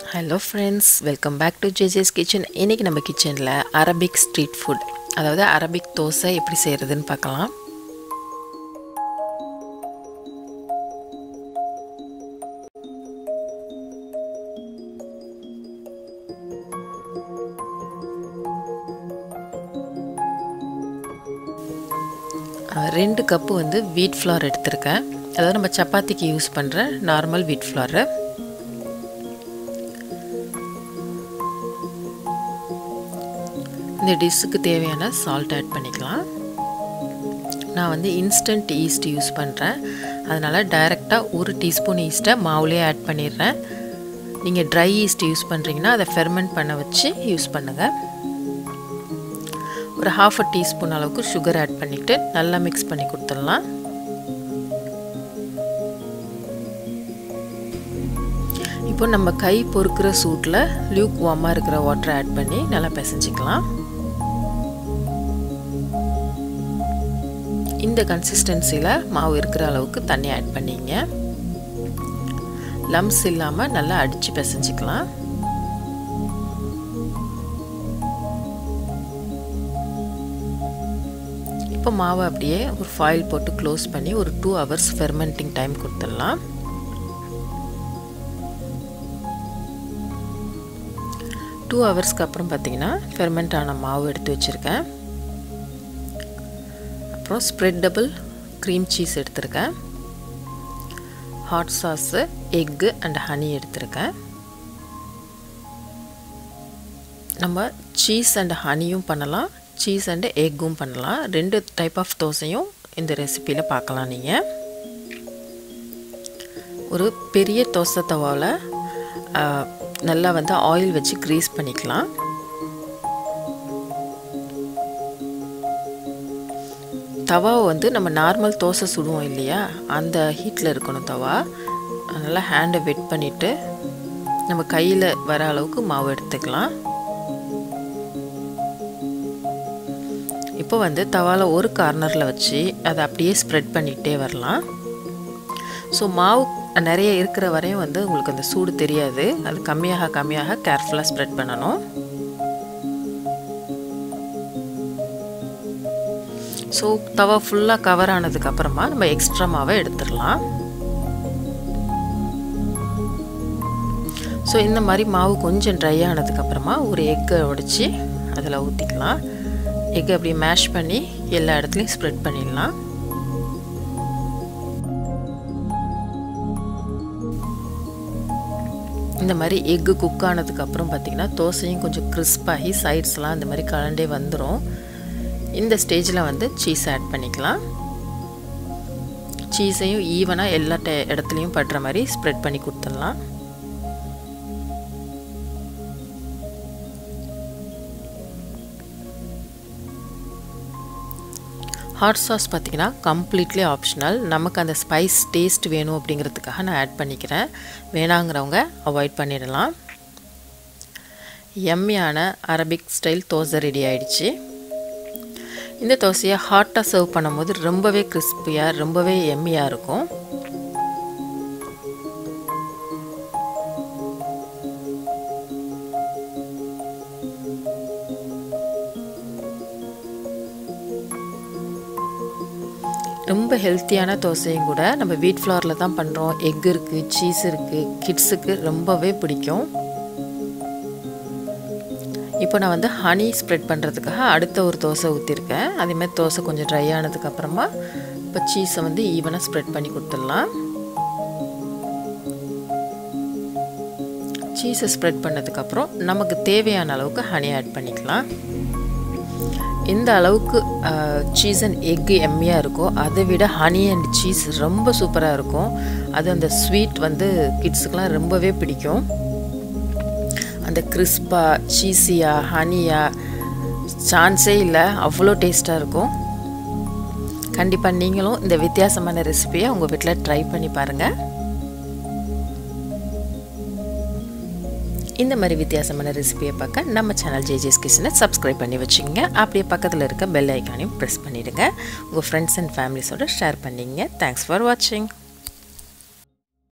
hello friends welcome back to JJ's kitchen இன்றைக்கி நம்ம கிச்சனில் அரபிக் ஸ்ட்ரீட் ஃபுட் அதாவது அரபிக் தோசை எப்படி செய்கிறதுன்னு பார்க்கலாம் அஹ், ரெண்டு கப்பு வந்து வீட் ஃப்ளார் எடுத்திருக்கேன் அதாவது நம்ம சப்பாத்திக்கு யூஸ் பண்ணுற நார்மல் வீட் ஃப்ளாரு இந்த டிஷ்ஷுக்கு தேவையான சால்ட் ஆட் பண்ணிக்கலாம் நான் வந்து இன்ஸ்டன்ட் ஈஸ்ட் யூஸ் பண்ணுறேன் அதனால் டைரெக்டாக ஒரு டீஸ்பூன் ஈஸ்ட்டை மாவுலேயே ஆட் பண்ணிடுறேன் நீங்கள் ட்ரை ஈஸ்ட் யூஸ் பண்ணுறீங்கன்னா அதை ஃபெர்மெண்ட் பண்ண வச்சு யூஸ் பண்ணுங்கள் ஒரு ஹாஃப் அ டீஸ்பூன் அளவுக்கு சுகர் ஆட் பண்ணிவிட்டு நல்லா மிக்ஸ் பண்ணி கொடுத்துடலாம் இப்போ நம்ம கை பொறுக்கிற சூட்டில் லியூக் வார்மாக இருக்கிற வாட்டரை ஆட் பண்ணி நல்லா பிசைஞ்சிக்கலாம் இந்த கன்சிஸ்டன்சியில் மாவு இருக்கிற அளவுக்கு தண்ணி ஆட் பண்ணிங்க லம்ஸ் இல்லாமல் நல்லா அடித்து பிசைஞ்சிக்கலாம் இப்போ மாவை அப்படியே ஒரு ஃபாயில் போட்டு க்ளோஸ் பண்ணி ஒரு டூ ஹவர்ஸ் ஃபெர்மெண்டிங் டைம் கொடுத்துடலாம் டூ ஹவர்ஸ்க்கு அப்புறம் பார்த்தீங்கன்னா ஃபெர்மெண்ட் ஆன மாவு எடுத்து வச்சுருக்கேன் அப்புறம் ஸ்ப்ரெட்டபிள் க்ரீம் சீஸ் எடுத்திருக்கேன் hot sauce egg and honey எடுத்திருக்கேன் நம்ம சீஸ் அண்ட் ஹனியும் பண்ணலாம் சீஸ் அண்டு எக்கும் பண்ணலாம் ரெண்டு டைப் ஆஃப் தோசையும் இந்த ரெசிப்பியில் பார்க்கலாம் நீங்கள் ஒரு பெரிய தோசை தவாவில் நல்லா வந்து ஆயில் வச்சு க்ரீஸ் பண்ணிக்கலாம் தவாவை வந்து நம்ம நார்மல் தோசை சுடுவோம் இல்லையா அந்த ஹீட்டில் இருக்கணும் தவா நல்லா ஹேண்டை வெட் பண்ணிவிட்டு நம்ம கையில் வர அளவுக்கு மாவு எடுத்துக்கலாம் இப்போ வந்து தவாவில் ஒரு கார்னரில் வச்சு அதை அப்படியே ஸ்ப்ரெட் பண்ணிகிட்டே வரலாம் ஸோ மாவு நிறைய இருக்கிற வரையும் வந்து உங்களுக்கு அந்த சூடு தெரியாது அது கம்மியாக கம்மியாக கேர்ஃபுல்லாக ஸ்ப்ரெட் பண்ணணும் ஸோ தவா ஃபுல்லாக கவர் ஆனதுக்கப்புறமா நம்ம எக்ஸ்ட்ரா மாவை எடுத்துடலாம் ஸோ இந்த மாதிரி மாவு கொஞ்சம் ட்ரை ஆனதுக்கப்புறமா ஒரு எக்கை உடைச்சி அதில் ஊற்றிக்கலாம் எக்கை அப்படி மேஷ் பண்ணி எல்லா இடத்துலையும் ஸ்ப்ரெட் பண்ணிடலாம் இந்த மாதிரி எக்கு குக் ஆனதுக்கப்புறம் பார்த்திங்கன்னா தோசையும் கொஞ்சம் கிறிஸ்பாகி சைட்ஸ்லாம் இந்த மாதிரி கலண்டே வந்துடும் இந்த ஸ்டேஜில் வந்து சீஸ் ஆட் பண்ணிக்கலாம் சீஸையும் ஈவனாக எல்லா டே இடத்துலையும் படுற மாதிரி ஸ்ப்ரெட் பண்ணி கொடுத்துடலாம் ஹாட் சாஸ் பார்த்திங்கன்னா கம்ப்ளீட்லி ஆப்ஷனல் நமக்கு அந்த ஸ்பைஸ் டேஸ்ட் வேணும் அப்படிங்கிறதுக்காக நான் ஆட் பண்ணிக்கிறேன் வேணாங்கிறவங்க அவாய்ட் பண்ணிடலாம் எம்மியான அரபிக் ஸ்டைல் தோசை ரெடி ஆயிடுச்சு இந்த தோசையை ஹாட்டாக சர்வ் பண்ணும்போது ரொம்பவே கிறிஸ்பியாக ரொம்பவே எம்மியாக இருக்கும் ரொம்ப ஹெல்த்தியான தோசையும் கூட நம்ம வீட் ஃப்ளவரில் தான் பண்ணுறோம் எக் இருக்குது சீஸ் இருக்குது கிட்ஸுக்கு ரொம்பவே பிடிக்கும் இப்போ நான் வந்து ஹனி ஸ்ப்ரெட் பண்ணுறதுக்காக அடுத்த ஒரு தோசை ஊற்றிருக்கேன் அதேமாதிரி தோசை கொஞ்சம் ட்ரை ஆனதுக்கப்புறமா இப்போ சீஸை வந்து ஈவனாக ஸ்ப்ரெட் பண்ணி கொடுத்துடலாம் சீஸை ஸ்ப்ரெட் பண்ணதுக்கப்புறம் நமக்கு தேவையான அளவுக்கு ஹனி ஆட் பண்ணிக்கலாம் எந்த அளவுக்கு சீஸ் அண்ட் எக்கு எம்மியாக இருக்கோ அதை விட ஹனி அண்ட் சீஸ் ரொம்ப சூப்பராக இருக்கும் அது அந்த ஸ்வீட் வந்து கிட்ஸுக்கெலாம் ரொம்பவே பிடிக்கும் அந்த கிறிஸ்பாக சீஸியாக ஹனியாக சான்ஸே இல்லை அவ்வளோ டேஸ்ட்டாக இருக்கும் கண்டிப்பாக நீங்களும் இந்த வித்தியாசமான ரெசிபியை உங்கள் வீட்டில் ட்ரை பண்ணி பாருங்கள் இந்த மாதிரி வித்தியாசமான ரெசிபியை பார்க்க நம்ம சேனல் ஜேஜேஸ் கிச்சனை சப்ஸ்கிரைப் பண்ணி வச்சுக்கோங்க அப்படியே பக்கத்தில் இருக்க பெல் ஐக்கானையும் ப்ரெஸ் பண்ணிவிடுங்க உங்கள் ஃப்ரெண்ட்ஸ் அண்ட் ஃபேமிலிஸோட ஷேர் பண்ணிங்க தேங்க்ஸ் ஃபார் வாட்சிங்